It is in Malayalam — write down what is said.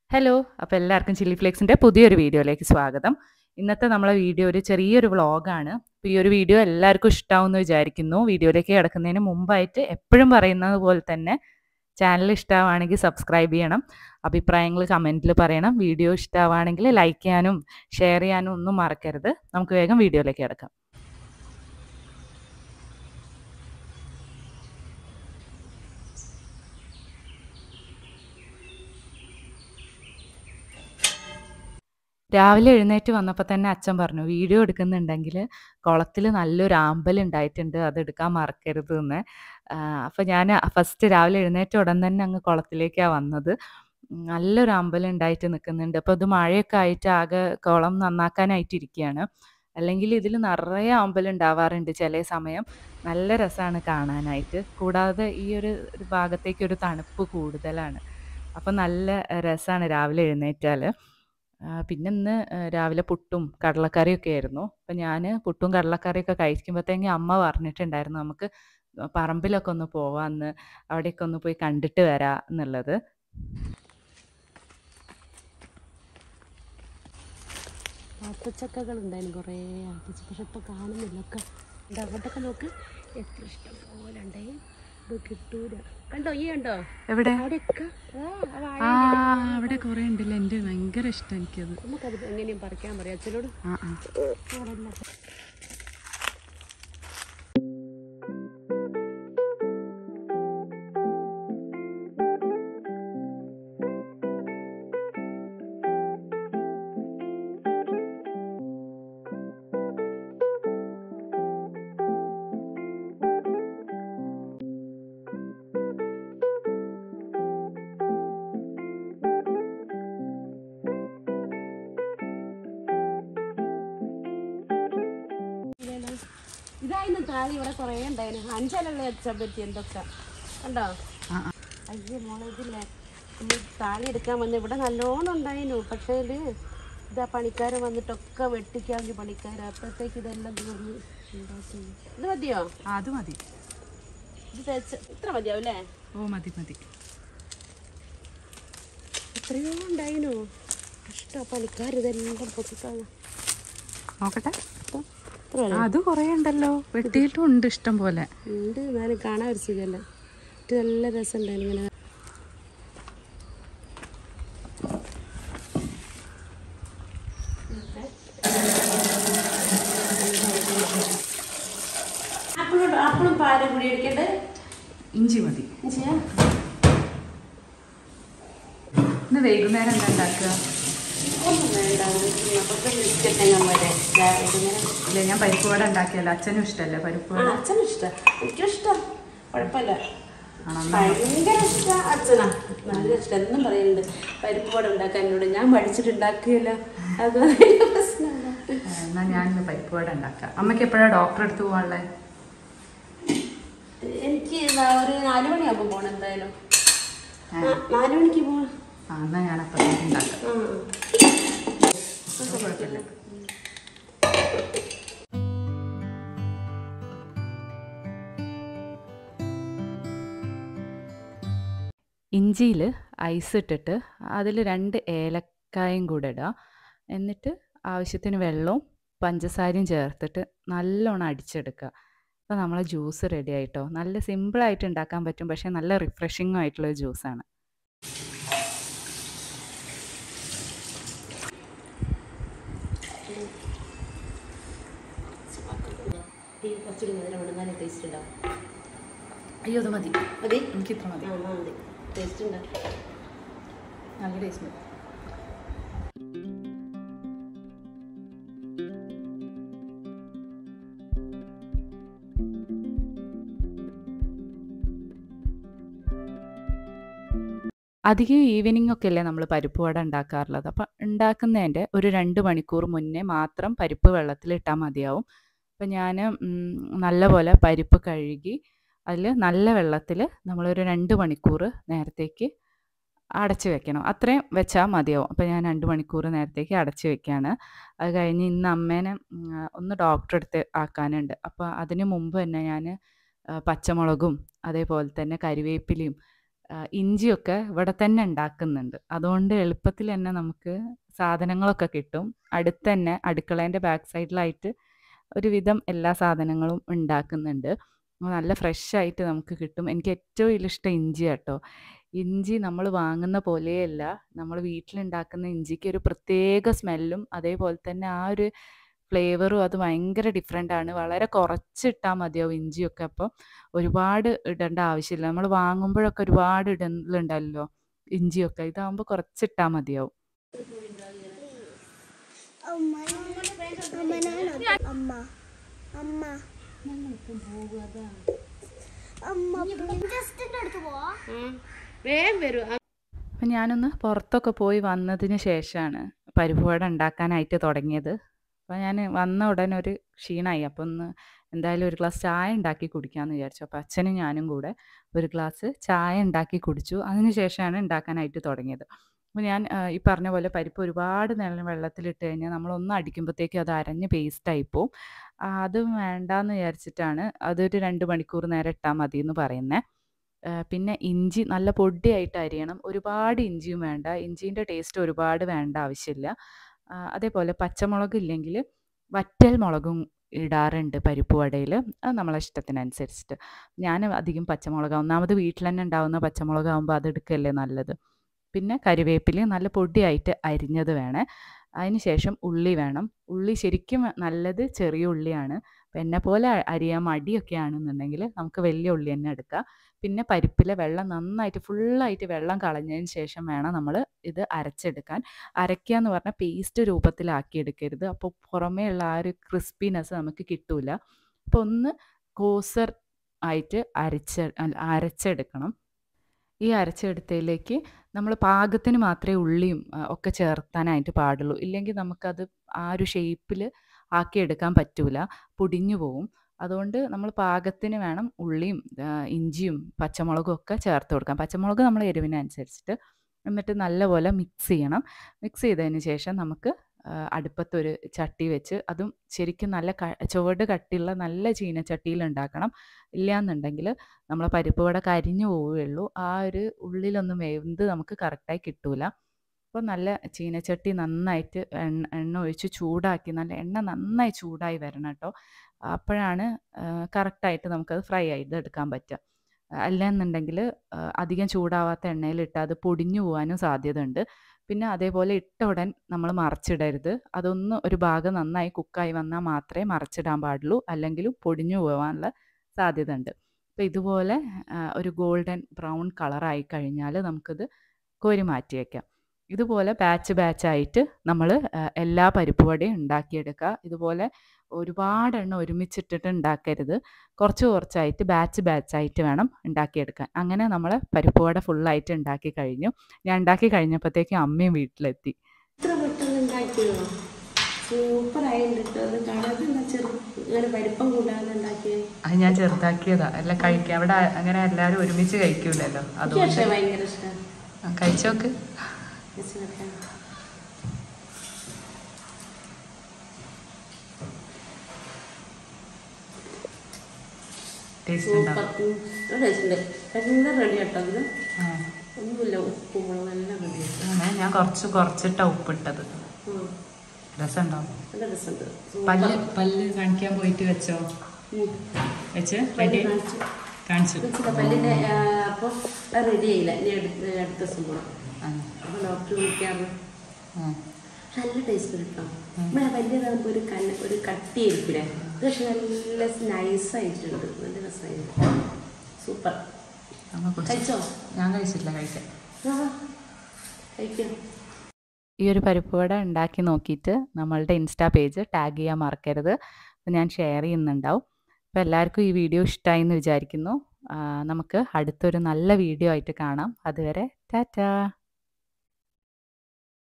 ഹലോ അപ്പോൾ എല്ലാവർക്കും ചില്ലി ഫ്ലേക്സിൻ്റെ പുതിയൊരു വീഡിയോയിലേക്ക് സ്വാഗതം ഇന്നത്തെ നമ്മളെ വീഡിയോ ഒരു ചെറിയൊരു വ്ളോഗാണ് അപ്പോൾ ഈ ഒരു വീഡിയോ എല്ലാവർക്കും ഇഷ്ടമാവുമെന്ന് വിചാരിക്കുന്നു വീഡിയോയിലേക്ക് കിടക്കുന്നതിന് മുമ്പായിട്ട് എപ്പോഴും പറയുന്നത് പോലെ തന്നെ ചാനൽ ഇഷ്ടമാണെങ്കിൽ സബ്സ്ക്രൈബ് ചെയ്യണം അഭിപ്രായങ്ങൾ കമൻറ്റിൽ പറയണം വീഡിയോ ഇഷ്ടമാണെങ്കിൽ ലൈക്ക് ചെയ്യാനും ഷെയർ ചെയ്യാനും ഒന്നും മറക്കരുത് നമുക്ക് വേഗം വീഡിയോയിലേക്ക് കിടക്കാം രാവിലെ എഴുന്നേറ്റ് വന്നപ്പോൾ തന്നെ അച്ഛൻ പറഞ്ഞു വീഡിയോ എടുക്കുന്നുണ്ടെങ്കിൽ കുളത്തിൽ നല്ലൊരു ആമ്പൽ ഉണ്ടായിട്ടുണ്ട് അത് എടുക്കാൻ മറക്കരുത് എന്ന് അപ്പോൾ ഞാൻ ഫസ്റ്റ് രാവിലെ എഴുന്നേറ്റ ഉടൻ തന്നെ അങ്ങ് കുളത്തിലേക്കാണ് വന്നത് ഉം, നല്ലൊരു അമ്പലം ഉണ്ടായിട്ട് നിൽക്കുന്നുണ്ട് അപ്പോൾ ഇത് മഴയൊക്കെ ആയിട്ട് ആകെ കുളം നന്നാക്കാനായിട്ടിരിക്കുകയാണ് അല്ലെങ്കിൽ ഇതിൽ നിറയെ അമ്പലം ഉണ്ടാവാറുണ്ട് ചില സമയം നല്ല രസമാണ് കാണാനായിട്ട് കൂടാതെ ഈ ഒരു ഒരു ഭാഗത്തേക്ക് ഒരു തണുപ്പ് കൂടുതലാണ് അപ്പം നല്ല രസമാണ് രാവിലെ എഴുന്നേറ്റാൽ ആ, പിന്നെ ഇന്ന് ആ, രാവിലെ പുട്ടും കടലക്കറിയൊക്കെ ആയിരുന്നു അപ്പം ഞാൻ പുട്ടും കടലക്കറിയൊക്കെ കഴിക്കുമ്പോഴത്തേക്കും അമ്മ പറഞ്ഞിട്ടുണ്ടായിരുന്നു നമുക്ക് പറമ്പിലൊക്കെ ഒന്ന് പോവാന്ന് അവിടെയൊക്കെ ഒന്ന് പോയി കണ്ടിട്ട് വരാം എന്നുള്ളത് ആത്തച്ചക്കകൾ ഉണ്ടായിരുന്നു കുറേ ആത്തച്ച പക്ഷെ ഇപ്പം കാണുന്നില്ല ഒക്കെ ഉണ്ട് അങ്ങോട്ടൊക്കെ നോക്ക് എത്ര ഇഷ്ടം പോലെ ഉണ്ടേ ഇത് കിട്ടൂല കണ്ടോ ഈ കണ്ടോ എവിടെ അവിടെയൊക്കെ ആ, ആ വാഴ ആ അവിടെ കുറേ ഉണ്ടല്ലോ എൻ്റെ ഭയങ്കര ഇഷ്ടം എനിക്കത് നമുക്കത് എങ്ങനെയും പറിക്കാൻ പറയാം അച്ഛനോട് ആ ആ അവിടെ ഇല്ല. ഇല്ലല്ലോ. ഇതായിരുന്നു താഴെ ഇവിടെ കുറേ ഉണ്ടായിരുന്നു അഞ്ചലുള്ള ചപ്പറ്റി എന്തൊക്കെ കണ്ടോ ആ ആ. അയ്യോ മോളെ ഇതില്ലേ നമ്മൾ താളി എടുക്കാൻ വന്ന് ഇവിടെ നല്ലോണം ഉണ്ടായിരുന്നു പക്ഷേ ഇത് ഇതാ പണിക്കാർ വന്നിട്ടൊക്കെ വെട്ടിക്കാഞ്ഞു പണിക്കാർ അപ്പോഴത്തേക്ക് ഇതെല്ലാം തീർന്ന് എന്താ ചെയ്യും ഇത് മതിയോ ആ, അത് മതി ഇത് തേച്ച് ഇത്ര മതിയാവും അല്ലേ ഓ മതി മതി എത്രയോ ഉണ്ടായിരുന്നു ഇഷ്ടം പണിക്കാർ ഇതെല്ലാം പൊട്ടിക്കാണ് നോക്കട്ടെ ഇത്ര ആ, അത് കുറേ ഉണ്ടല്ലോ വെട്ടിയിട്ടും ഉണ്ട് ഇഷ്ടം പോലെ ഉണ്ട് എന്നാലും കാണാൻ ഒരു സുഖമല്ല ഇത് നല്ല രസമുണ്ടായിരുന്നു ഇങ്ങനെ ആപ്പിളും ആപ്പിളും പാലും കൂടി അടിക്കണ്ടേ ഇഞ്ചി മതി ചെയ്യാം ഇന്ന് വൈകുന്നേരം എന്താ ഉണ്ടാക്കുക ഒന്നും വേണ്ട നമുക്ക് ബിസ്ക്കറ്റ് എങ്ങനെ വരെ വൈകുന്നേരം ഇല്ല ഞാൻ പരിപ്പ് വട ഉണ്ടാക്കിയല്ലോ അച്ഛനും ഇഷ്ടമല്ലേ പരിപ്പ് ആ വട അച്ഛനും ഇഷ്ടം എനിക്കും ഇഷ്ടം കുഴപ്പമില്ല ആണോ ഭയങ്കര ഇഷ്ടം അച്ഛനാ നല്ല ഇഷ്ടം എന്നും പറയുന്നുണ്ട് പരിപ്പ് വട ഉണ്ടാക്കാൻ എന്നോട് ഞാൻ പഠിച്ചിട്ട് ഉണ്ടാക്കുകയല്ലോ അത് ഭയങ്കര പ്രശ്നമാണ് എന്നാ ഞാൻ ഇന്ന് പരിപ്പ് വട ഉണ്ടാക്കാം അമ്മയ്ക്ക് എപ്പോഴാണ് ഡോക്ടറെ അടുത്ത് പോകാനുള്ളത് എനിക്ക് നാ- ഒരു നാല് മണിയാകുമ്പോൾ പോകണം എന്തായാലും ആ, നാല് മണിക്ക് പോകണം ആ എന്നാ ഞാൻ അപ്പോഴത്തേക്ക് ഉണ്ടാക്കാം ആ അത് കുഴപ്പമില്ല ഇഞ്ചിയിൽ ഐസ് ഇട്ടിട്ട് അതിൽ രണ്ട് ഏലക്കായും കൂടെ ഇടുക എന്നിട്ട് ആവശ്യത്തിന് വെള്ളവും പഞ്ചസാരയും ചേർത്തിട്ട് നല്ലോണം അടിച്ചെടുക്കുക അപ്പോൾ നമ്മളെ ജ്യൂസ് റെഡി ആയിട്ടോ നല്ല സിമ്പിളായിട്ട് ഉണ്ടാക്കാൻ പറ്റും പക്ഷേ നല്ല റിഫ്രഷിങ്ങും ആയിട്ടുള്ള ജ്യൂസാണ് ഈ കുറച്ചുകൂടി മധുരം വേണം നല്ല ടേസ്റ്റ് ഉണ്ടാവും അയ്യോ അത് മതി മതി എനിക്ക് ഇത്ര മതി ആ എന്നാ മതി ടേസ്റ്റ് ഉണ്ടാവും നല്ല ടേസ്റ്റ് അധികം ഈവനിങ് ഒക്കെ അല്ലേ നമ്മൾ പരിപ്പ് വട ഉണ്ടാക്കാറുള്ളത് അപ്പം ഉണ്ടാക്കുന്നതിൻ്റെ ഒരു രണ്ട് മണിക്കൂർ മുന്നേ മാത്രം പരിപ്പ് വെള്ളത്തിലിട്ടാൽ മതിയാവും അപ്പം ഞാൻ നല്ലപോലെ പരിപ്പ് കഴുകി അതിൽ നല്ല വെള്ളത്തിൽ നമ്മളൊരു രണ്ട് മണിക്കൂർ നേരത്തേക്ക് അടച്ച് വെക്കണം അത്രയും വെച്ചാൽ മതിയാവും അപ്പോൾ ഞാൻ രണ്ട് മണിക്കൂർ നേരത്തേക്ക് അടച്ച് വെക്കുകയാണ് അത് കഴിഞ്ഞ് ഇന്ന് അമ്മേനെ ഉം, ഒന്ന് ഡോക്ടറെ അടുത്ത് ആക്കാനുണ്ട് അപ്പോൾ അതിന് മുമ്പ് തന്നെ ഞാൻ പച്ചമുളകും അതേപോലെ തന്നെ കരിവേപ്പിലയും ആ, ഇഞ്ചിയൊക്കെ ഇവിടെ തന്നെ ഉണ്ടാക്കുന്നുണ്ട് അതുകൊണ്ട് എളുപ്പത്തിൽ തന്നെ നമുക്ക് സാധനങ്ങളൊക്കെ കിട്ടും അടുത്ത് തന്നെ അടുക്കളേൻ്റെ ബാക്ക് സൈഡിലായിട്ട് ഒരുവിധം എല്ലാ സാധനങ്ങളും ഉണ്ടാക്കുന്നുണ്ട് അപ്പോൾ നല്ല ഫ്രഷ് ആയിട്ട് നമുക്ക് കിട്ടും എനിക്ക് ഏറ്റവും ഇതിൽ ഇഷ്ടം ഇഞ്ചി കേട്ടോ ഇഞ്ചി നമ്മൾ വാങ്ങുന്ന പോലെയല്ല നമ്മൾ വീട്ടിലുണ്ടാക്കുന്ന ഇഞ്ചിക്ക് ഒരു പ്രത്യേക സ്മെല്ലും അതേപോലെ തന്നെ ആ ഒരു ഫ്ലേവറും അത് ഭയങ്കര ഡിഫറെൻ്റ് ആണ് വളരെ കുറച്ചിട്ടാൽ മതിയാവും ഇഞ്ചിയൊക്കെ അപ്പോൾ ഒരുപാട് ഇടേണ്ട ആവശ്യമില്ല നമ്മൾ വാങ്ങുമ്പോഴൊക്കെ ഒരുപാട് ഇടലുണ്ടല്ലോ ഇഞ്ചിയൊക്കെ ഇതാകുമ്പോൾ കുറച്ചിട്ടാൽ മതിയാവും അമ്മ അമ്മ അമ്മ ജസ്റ്റിന്റെ അടുത്ത് പോവാ വേഗം വരും അപ്പം ഞാനൊന്ന് പുറത്തൊക്കെ പോയി വന്നതിന് ശേഷമാണ് പരിപ്പ് വട ഉണ്ടാക്കാനായിട്ട് തുടങ്ങിയത് അപ്പോൾ ഞാൻ വന്ന ഉടനെ ഒരു ക്ഷീണമായി അപ്പോൾ ഒന്ന് എന്തായാലും ഒരു ഗ്ലാസ് ചായ ഉണ്ടാക്കി കുടിക്കാമെന്ന് വിചാരിച്ചു അപ്പോൾ അച്ഛനും ഞാനും കൂടെ ഒരു ഗ്ലാസ് ചായ ഉണ്ടാക്കി കുടിച്ചു അതിന് ശേഷമാണ് ഉണ്ടാക്കാനായിട്ട് തുടങ്ങിയത് അപ്പോൾ ഞാൻ ആ, ഈ പറഞ്ഞ പോലെ പരിപ്പ് ഒരുപാട് നേരം വെള്ളത്തിലിട്ട് കഴിഞ്ഞാൽ നമ്മളൊന്ന് അടിക്കുമ്പോഴത്തേക്കും അത് അരഞ്ഞ് പേസ്റ്റായി പോവും ആ, അത് വേണ്ടാന്ന് വിചാരിച്ചിട്ടാണ് അതൊരു രണ്ട് മണിക്കൂർ നേരം ഇട്ടാൽ മതി എന്ന് പറയുന്നത് പിന്നെ ഇഞ്ചി നല്ല പൊടിയായിട്ട് അരിയണം ഒരുപാട് ഇഞ്ചിയും വേണ്ട ഇഞ്ചീൻ്റെ ടേസ്റ്റ് ഒരുപാട് വേണ്ട ആവശ്യമില്ല ആ, അതേപോലെ പച്ചമുളക് ഇല്ലെങ്കിൽ വറ്റൽ മുളകും ഇടാറുണ്ട് പരിപ്പ് വടയിൽ അത് നമ്മളെ ഇഷ്ടത്തിനനുസരിച്ചിട്ട് ഞാൻ അധികം പച്ചമുളക് ഒന്നാമത് വീട്ടിൽ തന്നെ ഉണ്ടാവുന്ന പച്ചമുളക് ആകുമ്പോൾ അത് എടുക്കല്ലേ നല്ലത് പിന്നെ കരിവേപ്പില നല്ല പൊടിയായിട്ട് അരിഞ്ഞത് വേണേ അതിന് ശേഷം ഉള്ളി വേണം ഉള്ളി ശരിക്കും നല്ലത് ചെറിയ ഉള്ളിയാണ് അപ്പം എന്നെ പോലെ അ- അരിയാൻ മടിയൊക്കെ ആണെന്നുണ്ടെങ്കിൽ നമുക്ക് വലിയ ഉള്ളി തന്നെ എടുക്കാം പിന്നെ പരിപ്പിലെ വെള്ളം നന്നായിട്ട് ഫുള്ളായിട്ട് വെള്ളം കളഞ്ഞതിന് ശേഷം വേണം നമ്മൾ ഇത് അരച്ചെടുക്കാൻ അരയ്ക്കുക എന്ന് പറഞ്ഞാൽ പേസ്റ്റ് രൂപത്തിലാക്കി എടുക്കരുത് അപ്പോൾ പുറമേ ഉള്ള ആ ഒരു ക്രിസ്പിനെസ് നമുക്ക് കിട്ടൂല അപ്പോൾ ഒന്ന് കോസർ ആയിട്ട് അരച്ച് അല്ല, അരച്ചെടുക്കണം ഈ അരച്ചെടുത്തതിലേക്ക് നമ്മൾ പാകത്തിന് മാത്രമേ ഉള്ളിയും ആ, ഒക്കെ ചേർത്താനായിട്ട് പാടുള്ളൂ ഇല്ലെങ്കിൽ നമുക്കത് ആ ഒരു ഷേപ്പിൽ ആക്കിയെടുക്കാൻ പറ്റൂല പൊടിഞ്ഞു പോവും അതുകൊണ്ട് നമ്മൾ പാകത്തിന് വേണം ഉള്ളിയും ആ, ഇഞ്ചിയും പച്ചമുളകും ഒക്കെ ചേർത്ത് കൊടുക്കാം പച്ചമുളക് നമ്മൾ എരിവിനനുസരിച്ചിട്ട് എന്നിട്ട് നല്ലപോലെ മിക്സ് ചെയ്യണം മിക്സ് ചെയ്തതിന് ശേഷം നമുക്ക് ആ, അടുപ്പത്തൊരു ചട്ടി വെച്ച് അതും ശരിക്കും നല്ല ക ചുവട് കട്ടിയുള്ള നല്ല ചീനച്ചട്ടിയിൽ ഉണ്ടാക്കണം ഇല്ലയെന്നുണ്ടെങ്കിൽ നമ്മളെ പരിപ്പ് വട കരിഞ്ഞു പോവുകയുള്ളൂ ആ ഒരു ഉള്ളിലൊന്നും വെന്ത് നമുക്ക് കറക്റ്റായി കിട്ടൂല അപ്പോൾ നല്ല ചീനച്ചട്ടി നന്നായിട്ട് എണ്ണ എണ്ണ ഒഴിച്ച് ചൂടാക്കി നല്ല എണ്ണ നന്നായി ചൂടായി വരണം കേട്ടോ അപ്പോഴാണ് കറക്റ്റായിട്ട് നമുക്കത് ഫ്രൈ ചെയ്ത് എടുക്കാൻ പറ്റുക അല്ലെന്നുണ്ടെങ്കിൽ അധികം ചൂടാവാത്ത എണ്ണയിലിട്ട് അത് പൊടിഞ്ഞു പോകാനും സാധ്യതയുണ്ട് പിന്നെ അതേപോലെ ഇട്ട ഉടൻ നമ്മൾ മറിച്ചിടരുത് അതൊന്ന് ഒരു ഭാഗം നന്നായി കുക്കായി വന്നാൽ മാത്രമേ മറിച്ചിടാൻ പാടുള്ളൂ അല്ലെങ്കിൽ പൊടിഞ്ഞു പോകാനുള്ള സാധ്യത ഉണ്ട് അപ്പോൾ ഇതുപോലെ ആ, ഒരു ഗോൾഡൻ ബ്രൗൺ കളറായി കഴിഞ്ഞാൽ നമുക്കിത് കോരി മാറ്റി വയ്ക്കാം ഇതുപോലെ ബാച്ച് ബാച്ചായിട്ട് നമ്മൾ എല്ലാ പരിപ്പ് വടയും ഉണ്ടാക്കിയെടുക്കുക ഇതുപോലെ ഒരുപാട് എണ്ണം ഒരുമിച്ചിട്ടിട്ട് ഉണ്ടാക്കരുത് കുറച്ച് കുറച്ചായിട്ട് ബാച്ച് ബാച്ചായിട്ട് വേണം ഉണ്ടാക്കിയെടുക്കാൻ അങ്ങനെ നമ്മൾ പരിപ്പ് വട ഫുള്ളായിട്ട് ഉണ്ടാക്കി കഴിഞ്ഞു ഞാൻ ഉണ്ടാക്കി കഴിഞ്ഞപ്പോഴത്തേക്കും അമ്മയും വീട്ടിലെത്തി ഇത്ര പെട്ടെന്ന് ഉണ്ടാക്കിയോ സൂപ്പർ ആയിട്ടുണ്ട് അത് കാണാതെ എന്താ ചെറു ഇങ്ങനെ വലിപ്പം കൂടാതെ ഉണ്ടാക്കിയത് അത് ഞാൻ ചെറുതാക്കിയതാ അല്ല കഴിക്കാം അവിടെ അങ്ങനെ എല്ലാവരും ഒരുമിച്ച് കഴിക്കൂലല്ലോ എനിക്ക് പക്ഷേ ഭയങ്കര ഇഷ്ടമാണ് ആ, കഴിച്ചോക്ക് ടേസ്റ്റ് സൂപ്പർ ഉണ്ടാവും ടേസ്റ്റ് ഉണ്ട് എല്ലാം റെഡി കേട്ടോ ഇത് ആ. ഒന്നുമില്ല ഉപ്പും മുളകും എല്ലാം റെഡി അങ്ങനെ ഞാൻ കുറച്ച് കുറച്ചിട്ടാ ഉപ്പിട്ടത് രസമുണ്ടാവും നല്ല രസമുണ്ട് പല്ല് പല്ല് കാണിക്കാൻ പോയിട്ട് വെച്ചോ വെച്ച് റെഡി കാണിച്ചു കാണിച്ചു വെച്ചില്ല പല്ലിന്റെ അപ്പോൾ റെഡി ആയില്ല ഇനി അടുത്ത അടുത്ത ദിവസം പോകണം ആ, അപ്പോൾ ഡോക്ടർ വിളിക്കാറ് ആ. നല്ല ടേസ്റ്റ് കിട്ടും നമ്മളെ വലിയതാകുമ്പോൾ ഒരു കണ്ണ് ഒരു കട്ടിയായിരിക്കില്ലേ ഇത് പക്ഷെ നല്ല നൈസ് ആയിട്ടുണ്ട് നല്ല രസമായിട്ട് സൂപ്പർ നമ്മ കുടിച്ചു. കഴിച്ചോ ഞാൻ കഴിച്ചിട്ടില്ല കഴിക്കാം ആ, കഴിക്കാം ഈ ഒരു പരിപ്പ് വട ഉണ്ടാക്കി നോക്കിയിട്ട് നമ്മളുടെ ഇൻസ്റ്റാ പേജ് ടാഗ് ചെയ്യാൻ മറക്കരുത് അപ്പോൾ ഞാൻ ഷെയർ ചെയ്യുന്നുണ്ടാവും അപ്പോൾ എല്ലാവർക്കും ഈ വീഡിയോ ഇഷ്ടമായി എന്ന് വിചാരിക്കുന്നു ആ, നമുക്ക് അടുത്തൊരു നല്ല വീഡിയോ ആയിട്ട് കാണാം അതുവരെ ടാറ്റാ